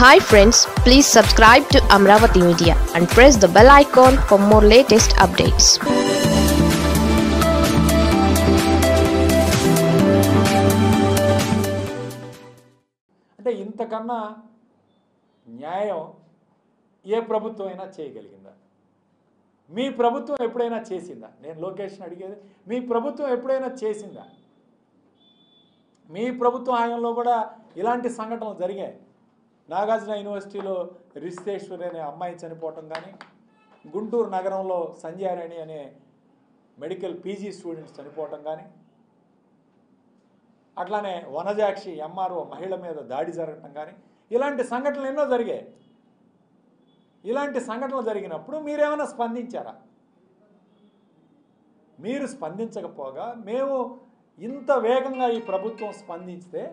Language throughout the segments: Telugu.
Hi friends please subscribe to Amaravati media and press the bell icon for more latest updates అంటే ఇంతకన్నా న్యాయం ఏ ప్రభుత్వం అయినా చేయగలిగిందా మీ ప్రభుత్వం ఎప్పుడైనా చేసిందా నేను లోకేష్ని అడిగేది మీ ప్రభుత్వం ఎప్పుడైనా చేసిందా మీ ప్రభుత్వం హయాంలో కూడా ఇలాంటి సంఘటనలు జరిగాయి నాగార్జున యూనివర్సిటీలో రిషితేశ్వరి అనే అమ్మాయి చనిపోవటం కానీ గుంటూరు నగరంలో సంధ్యారాణి అనే మెడికల్ పీజీ స్టూడెంట్స్ చనిపోవటం కానీ అట్లానే వనజాక్షి ఎంఆర్ఓ మహిళ మీద దాడి జరగటం కానీ ఇలాంటి సంఘటనలు ఎన్నో జరిగాయి ఇలాంటి సంఘటనలు జరిగినప్పుడు మీరేమైనా స్పందించారా మీరు స్పందించకపోగా మేము ఇంత వేగంగా ఈ ప్రభుత్వం స్పందించితే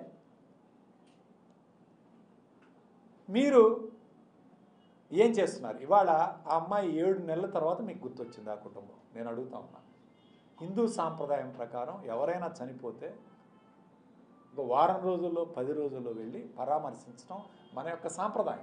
మీరు ఏం చేస్తున్నారు ఇవాళ ఆ అమ్మాయి ఏడు నెలల తర్వాత మీకు గుర్తొచ్చింది ఆ కుటుంబం నేను అడుగుతా ఉన్నా హిందూ సాంప్రదాయం ప్రకారం ఎవరైనా చనిపోతే ఒక వారం రోజుల్లో పది రోజుల్లో వెళ్ళి పరామర్శించడం మన యొక్క సాంప్రదాయం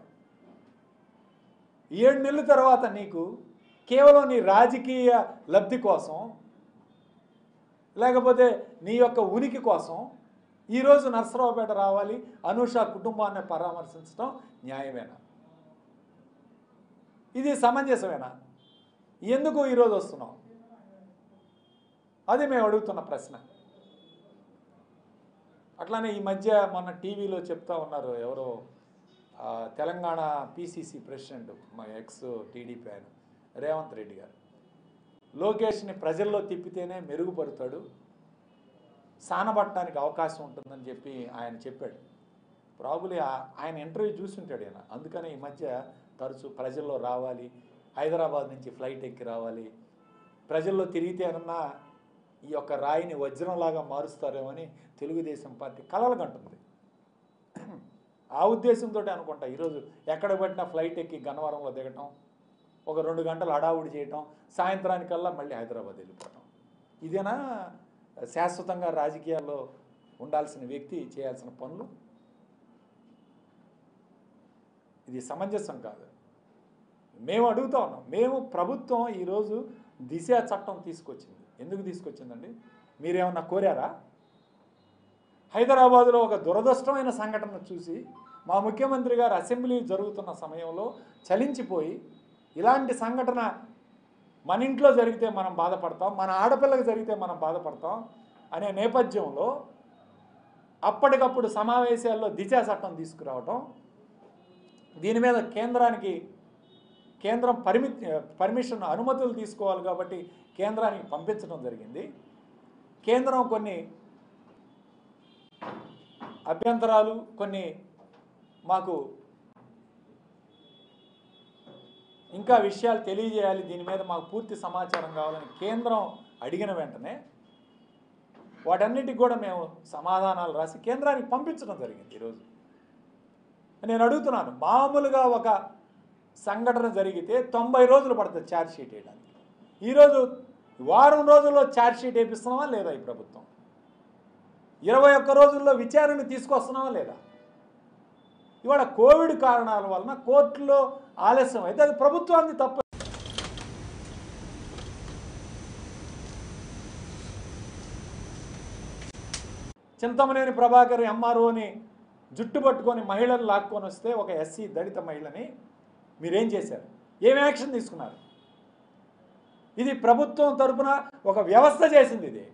ఏడు నెలల తర్వాత నీకు కేవలం నీ రాజకీయ లబ్ధి కోసం లేకపోతే నీ యొక్క ఉనికి కోసం ఈరోజు నర్సరావుపేట రావాలి అనూష కుటుంబాన్ని పరామర్శించడం న్యాయమేనా ఇది సమంజసమేనా ఎందుకు ఈరోజు వస్తున్నాం అది మేము అడుగుతున్న ప్రశ్న అట్లానే ఈ మధ్య మొన్న టీవీలో చెప్తా ఉన్నారు ఎవరో ఆ, తెలంగాణ పిసిసి ప్రెసిడెంట్ మా ఎక్స్ టీడీపీ ఆయన రేవంత్ రెడ్డి గారు లోకేష్ని ప్రజల్లో తిప్పితేనే మెరుగుపడతాడు సానబట్టడానికి అవకాశం ఉంటుందని చెప్పి ఆయన చెప్పాడు ప్రాబులీ ఆయన ఇంటర్వ్యూ చూసుంటాడు ఆయన అందుకనే ఈ మధ్య తరచూ ప్రజల్లో రావాలి హైదరాబాద్ నుంచి ఫ్లైట్ ఎక్కి రావాలి ప్రజల్లో తిరిగితేనన్నా ఈ యొక్క రాయిని వజ్రంలాగా మారుస్తారేమని తెలుగుదేశం పార్టీ కలలు కంటుంది ఆ ఉద్దేశంతో అనుకుంటా ఈరోజు ఎక్కడ పెట్టినా ఫ్లైట్ ఎక్కి గన్నవరంలో దిగటం ఒక రెండు గంటలు హడావుడి చేయటం సాయంత్రానికల్లా మళ్ళీ హైదరాబాద్ వెళ్ళిపోవటం ఇదేనా శాశ్వతంగా రాజకీయాల్లో ఉండాల్సిన వ్యక్తి చేయాల్సిన పనులు ఇది సమంజసం కాదు మేము అడుగుతా ఉన్నాం మేము ప్రభుత్వం ఈరోజు దిశ చట్టం తీసుకొచ్చింది ఎందుకు తీసుకొచ్చిందండి మీరేమన్నా కోరారా హైదరాబాదులో ఒక దురదృష్టమైన సంఘటన చూసి మా ముఖ్యమంత్రి గారు అసెంబ్లీ జరుగుతున్న సమయంలో చలించిపోయి ఇలాంటి సంఘటన మన ఇంట్లో జరిగితే మనం బాధపడతాం మన ఆడపిల్లకి జరిగితే మనం బాధపడతాం అనే నేపథ్యంలో అప్పటికప్పుడు సమావేశాల్లో దిశా చట్టం తీసుకురావటం దీని మీద కేంద్రానికి కేంద్రం పరిమి పర్మిషన్ అనుమతులు తీసుకోవాలి కాబట్టి కేంద్రానికి పంపించడం జరిగింది కేంద్రం కొన్ని అభ్యంతరాలు కొన్ని మాకు ఇంకా విషయాలు తెలియజేయాలి దీని మీద మాకు పూర్తి సమాచారం కావాలని కేంద్రం అడిగిన వెంటనే వాటన్నిటికి కూడా మేము సమాధానాలు రాసి కేంద్రానికి పంపించడం జరిగింది ఈరోజు నేను అడుగుతున్నాను మామూలుగా ఒక సంఘటన జరిగితే తొంభై రోజులు పడుతుంది ఛార్జ్ షీట్ వేయడానికి ఈరోజు వారం రోజుల్లో ఛార్జ్ షీట్ వేపిస్తున్నామా లేదా ఈ ప్రభుత్వం ఇరవై ఒక్క రోజుల్లో విచారణ తీసుకొస్తున్నామా లేదా ఇవాళ కోవిడ్ కారణాల వలన కోర్టులో ఆలస్యం అయితే అది ప్రభుత్వానికి తప్ప చింతమనేని ప్రభాకర్ ఎంఆర్ఓని జుట్టు పట్టుకొని మహిళలు లాక్కొని వస్తే ఒక ఎస్సీ దళిత మహిళని మీరేం చేశారు ఏం యాక్షన్ తీసుకున్నారు ఇది ప్రభుత్వం తరపున ఒక వ్యవస్థ చేసింది ఇది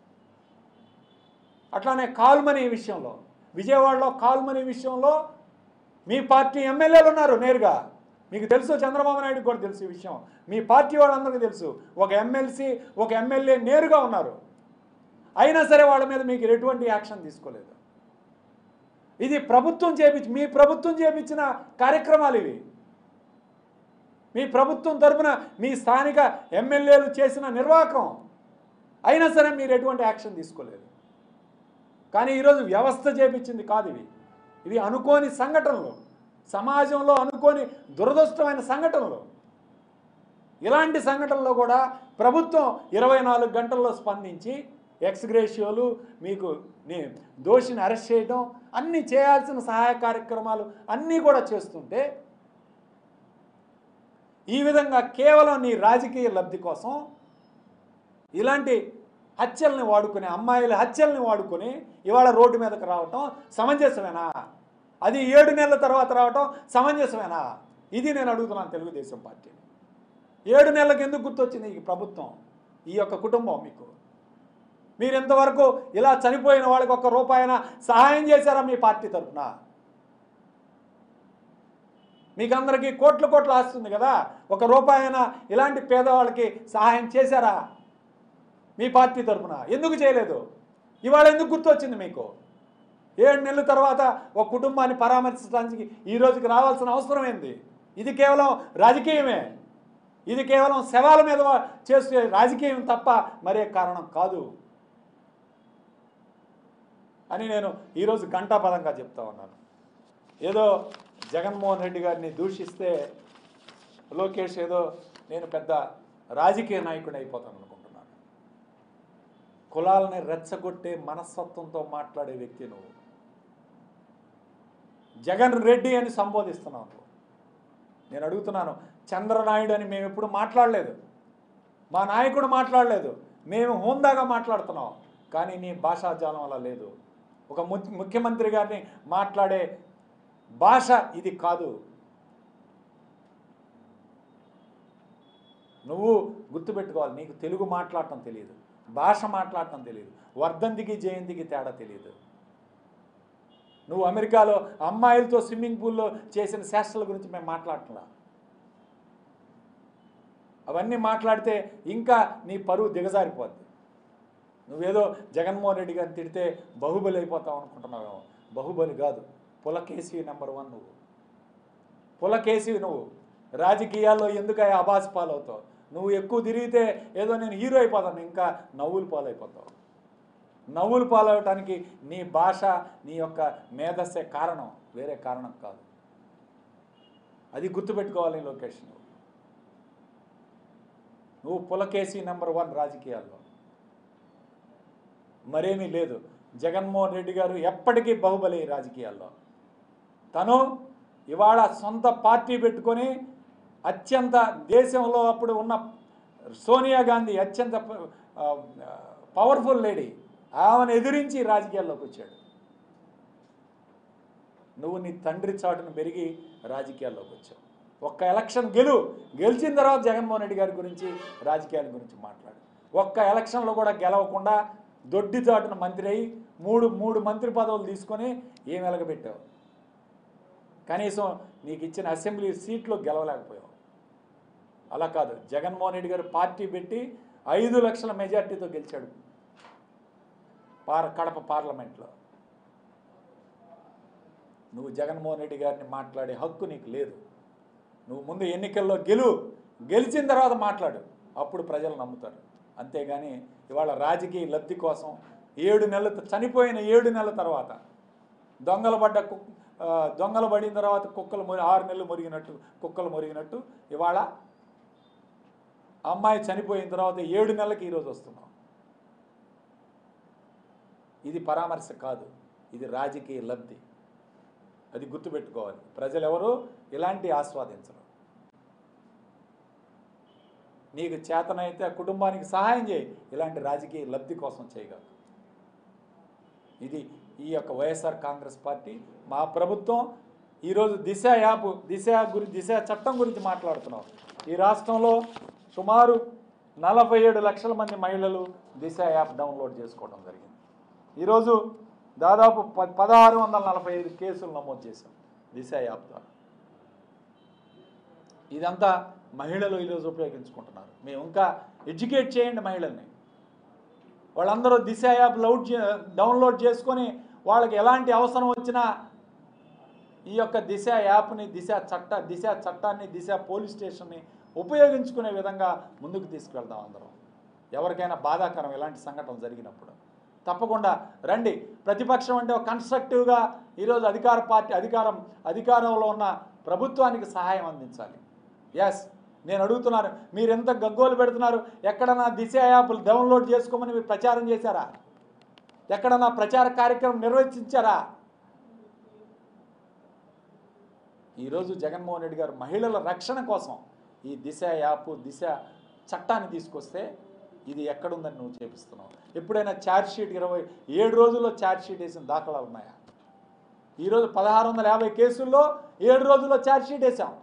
అట్లానే కాల్మనీ విషయంలో విజయవాడలో కాల్మనీ విషయంలో మీ పార్టీ ఎమ్మెల్యేలు ఉన్నారు నేరుగా మీకు తెలుసు చంద్రబాబు నాయుడు కూడా తెలుసు ఈ విషయం మీ పార్టీ వాళ్ళందరికీ తెలుసు ఒక ఎమ్మెల్సీ ఒక ఎమ్మెల్యే నేరుగా ఉన్నారు అయినా సరే వాళ్ళ మీద మీకు ఎటువంటి యాక్షన్ తీసుకోలేదు ఇది ప్రభుత్వం చేపించి మీ ప్రభుత్వం చేపించిన కార్యక్రమాలు ఇవి మీ ప్రభుత్వం తరపున మీ స్థానిక ఎమ్మెల్యేలు చేసిన నిర్వాహకం అయినా సరే మీరు ఎటువంటి యాక్షన్ తీసుకోలేదు కానీ ఈరోజు వ్యవస్థ చేపించింది కాదు ఇవి ఇవి అనుకోని సంఘటనలు సమాజంలో అనుకోని దురదృష్టమైన సంఘటనలు ఇలాంటి సంఘటనలో కూడా ప్రభుత్వం ఇరవై నాలుగు గంటల్లో స్పందించి ఎక్స్గ్రేషియోలు మీకు నీ దోషిని అరెస్ట్ చేయడం అన్నీ చేయాల్సిన సహాయ కార్యక్రమాలు అన్నీ కూడా చేస్తుంటే ఈ విధంగా కేవలం నీ రాజకీయ లబ్ధి కోసం ఇలాంటి హత్యల్ని వాడుకుని అమ్మాయిల హత్యల్ని వాడుకొని ఇవాళ రోడ్డు మీదకి రావటం సమంజసమేనా అది ఏడు నెలల తర్వాత రావటం సమంజసమేనా ఇది నేను అడుగుతున్నాను తెలుగుదేశం పార్టీని ఏడు నెలలకు ఎందుకు గుర్తొచ్చింది ఈ ప్రభుత్వం ఈ యొక్క కుటుంబం మీకు మీరు ఇంతవరకు ఇలా చనిపోయిన వాళ్ళకి ఒక్క రూపాయన సహాయం చేశారా మీ పార్టీ తరఫున మీకు అందరికీ కోట్ల కోట్లు ఆస్తుంది కదా ఒక రూపాయన ఇలాంటి పేదవాళ్ళకి సహాయం చేశారా మీ పార్టీ తరఫున ఎందుకు చేయలేదు ఇవాళ ఎందుకు గుర్తొచ్చింది మీకు ఏడు నెలల తర్వాత ఒక కుటుంబాన్ని పరామర్శించడానికి ఈ రోజుకి రావాల్సిన అవసరం ఏంది ఇది కేవలం రాజకీయమే ఇది కేవలం శవాల మీద వా- చేసే రాజకీయం తప్ప మరే కారణం కాదు అని నేను ఈరోజు ఘంటాపదంగా చెప్తా ఉన్నాను ఏదో జగన్మోహన్ రెడ్డి గారిని దూషిస్తే లోకేష్ ఏదో నేను పెద్ద రాజకీయ నాయకుడు అయిపోతాను అనుకుంటున్నాను కులాలని రెచ్చగొట్టే మనస్తత్వంతో మాట్లాడే వ్యక్తి నువ్వు జగన్ రెడ్డి అని సంబోధిస్తున్నావు నువ్వు. నేను అడుగుతున్నాను చంద్రనాయుడు అని మేము ఎప్పుడు మాట్లాడలేదు మా నాయకుడు మాట్లాడలేదు మేము హోందాగా మాట్లాడుతున్నాం కానీ నీ భాషాజాలం అలా లేదు ఒక ము- ముఖ్యమంత్రి గారిని మాట్లాడే భాష ఇది కాదు నువ్వు గుర్తుపెట్టుకోవాలి నీకు తెలుగు మాట్లాడటం తెలియదు భాష మాట్లాడటం తెలియదు వర్ధంతికి జయంతికి తేడా తెలియదు నువ్వు అమెరికాలో అమ్మాయిలతో స్విమ్మింగ్ పూల్లో చేసిన శాస్త్రాల గురించి మేము మాట్లాడట్లా అవన్నీ మాట్లాడితే ఇంకా నీ పరువు దిగజారిపోద్ది నువ్వేదో జగన్మోహన్ రెడ్డి గారిని తిడితే బాహుబలి అయిపోతావు అనుకుంటున్నావేమో బాహుబలి కాదు పులకేసి నెంబర్ వన్ నువ్వు పులకేసి నువ్వు రాజకీయాల్లో ఎందుకు అబాస్ పాలవుతావు నువ్వు ఎక్కువ తిరిగితే ఏదో నేను హీరో అయిపోతాను ఇంకా నవ్వులు పాలైపోతావు నవ్వులు పాలవటానికి నీ భాష నీ యొక్క మేధస్సే కారణం వేరే కారణం కాదు అది గుర్తుపెట్టుకోవాలి లోకేష్ నువ్వు నువ్వు పులకేసి నెంబర్ వన్ రాజకీయాల్లో మరేమీ లేదు జగన్మోహన్ రెడ్డి గారు ఎప్పటికీ బాహుబలి ఈ రాజకీయాల్లో తను ఇవాళ సొంత పార్టీ పెట్టుకొని అత్యంత దేశంలో అప్పుడు ఉన్న సోనియా గాంధీ అత్యంత పవర్ఫుల్ లేడీ ఆమెను ఎదిరించి రాజకీయాల్లోకి వచ్చాడు నువ్వు నీ తండ్రి చాటును పెరిగి రాజకీయాల్లోకి వచ్చావు ఒక్క ఎలక్షన్ గెలు గెలిచిన తర్వాత జగన్మోహన్ రెడ్డి గారి గురించి రాజకీయాల గురించి మాట్లాడు ఒక్క ఎలక్షన్లో కూడా గెలవకుండా దొడ్డి చాటున మంత్రి అయి మూడు మూడు మంత్రి పదవులు తీసుకొని ఏం వెలగబెట్టావు కనీసం నీకు ఇచ్చిన అసెంబ్లీ సీట్లో గెలవలేకపోయావు అలా కాదు జగన్మోహన్ రెడ్డి గారు పార్టీ పెట్టి ఐదు లక్షల మెజార్టీతో గెలిచాడు పార్ కడప పార్లమెంట్లో నువ్వు జగన్మోహన్ రెడ్డి గారిని మాట్లాడే హక్కు నీకు లేదు నువ్వు ముందు ఎన్నికల్లో గెలు గెలిచిన తర్వాత మాట్లాడు అప్పుడు ప్రజలు నమ్ముతారు అంతేగాని ఇవాళ రాజకీయ లబ్ధి కోసం ఏడు నెలల చనిపోయిన ఏడు నెలల తర్వాత దొంగలు పడ్డ కుక్ ఆ, దొంగలు పడిన తర్వాత కుక్కలు మొరి ఆరు నెలలు మురిగినట్టు కుక్కలు మురిగినట్టు ఇవాళ అమ్మాయి చనిపోయిన తర్వాత ఏడు నెలలకి ఈరోజు వస్తున్నాం ఇది పరామర్శ కాదు ఇది రాజకీయ లబ్ధి అది గుర్తుపెట్టుకోవాలి ప్రజలు ఎవరు ఇలాంటి ఆస్వాదించరు నీకు చేతనైతే ఆ కుటుంబానికి సహాయం చేయి ఇలాంటి రాజకీయ లబ్ధి కోసం చేయగలరు ఇది ఈ యొక్క వైఎస్ఆర్ కాంగ్రెస్ పార్టీ మా ప్రభుత్వం ఈరోజు దిశ యాప్ దిశ గురి దిశ చట్టం గురించి మాట్లాడుతున్నాం ఈ రాష్ట్రంలో సుమారు నలభై ఏడు లక్షల మంది మహిళలు దిశ యాప్ డౌన్లోడ్ చేసుకోవడం జరిగింది ఈరోజు దాదాపు ప పదహారు వందల నలభై ఐదు కేసులు నమోదు చేశాం దిశ యాప్ ద్వారా ఇదంతా మహిళలు ఈరోజు ఉపయోగించుకుంటున్నారు మేము ఇంకా ఎడ్యుకేట్ చేయండి మహిళల్ని వాళ్ళందరూ దిశ యాప్ లౌడ్ చే డౌన్లోడ్ చేసుకొని వాళ్ళకి ఎలాంటి అవసరం వచ్చినా ఈ యొక్క దిశ యాప్ని దిశ చట్ట దిశ చట్టాన్ని దిశ పోలీస్ స్టేషన్ని ఉపయోగించుకునే విధంగా ముందుకు తీసుకువెళ్దాం అందరం ఎవరికైనా బాధాకరం ఇలాంటి సంఘటనలు జరిగినప్పుడు తప్పకుండా రండి ప్రతిపక్షం అంటే ఒక కన్స్ట్రక్టివ్గా ఈరోజు అధికార పార్టీ అధికారం అధికారంలో ఉన్న ప్రభుత్వానికి సహాయం అందించాలి ఎస్ నేను అడుగుతున్నాను మీరు ఎంత గగ్గోలు పెడుతున్నారు ఎక్కడన్నా దిశ యాప్లు డౌన్లోడ్ చేసుకోమని మీరు ప్రచారం చేశారా ఎక్కడన్నా ప్రచార కార్యక్రమం నిర్వహించారా ఈరోజు జగన్మోహన్ రెడ్డి గారు మహిళల రక్షణ కోసం ఈ దిశ యాప్ దిశ చట్టాన్ని తీసుకొస్తే ఇది ఎక్కడుందని నువ్వు చేపిస్తున్నావు ఎప్పుడైనా ఛార్జ్ షీట్ ఇరవై ఏడు రోజుల్లో ఛార్జ్ షీట్ వేసిన దాఖలాలు ఉన్నాయా ఈరోజు పదహారు వందల యాభై కేసుల్లో ఏడు రోజుల్లో ఛార్జ్ షీట్ వేసాం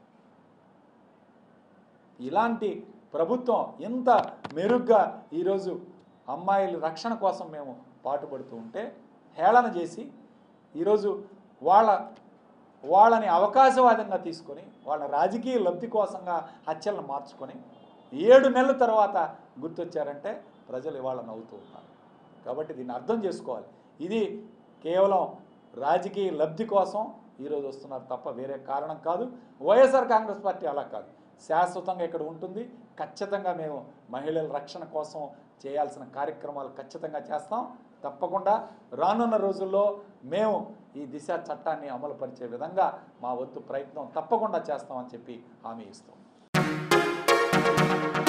ఇలాంటి ప్రభుత్వం ఎంత మెరుగ్గా ఈరోజు అమ్మాయిల రక్షణ కోసం మేము పాటుపడుతూ ఉంటే హేళన చేసి ఈరోజు వాళ్ళ వాళ్ళని అవకాశవాదంగా తీసుకొని వాళ్ళ రాజకీయ లబ్ధి కోసంగా హత్యలను మార్చుకొని ఏడు నెలల తర్వాత గుర్తొచ్చారంటే ప్రజలు ఇవాళ నవ్వుతూ ఉన్నారు కాబట్టి దీన్ని అర్థం చేసుకోవాలి ఇది కేవలం రాజకీయ లబ్ధి కోసం ఈరోజు వస్తున్నారు తప్ప వేరే కారణం కాదు వైఎస్ఆర్ కాంగ్రెస్ పార్టీ అలా కాదు శాశ్వతంగా ఇక్కడ ఉంటుంది ఖచ్చితంగా మేము మహిళల రక్షణ కోసం చేయాల్సిన కార్యక్రమాలు ఖచ్చితంగా చేస్తాం తప్పకుండా రానున్న రోజుల్లో మేము ఈ దిశ చట్టాన్ని అమలుపరిచే విధంగా మా వంతు ప్రయత్నం తప్పకుండా చేస్తామని చెప్పి హామీ ఇస్తాం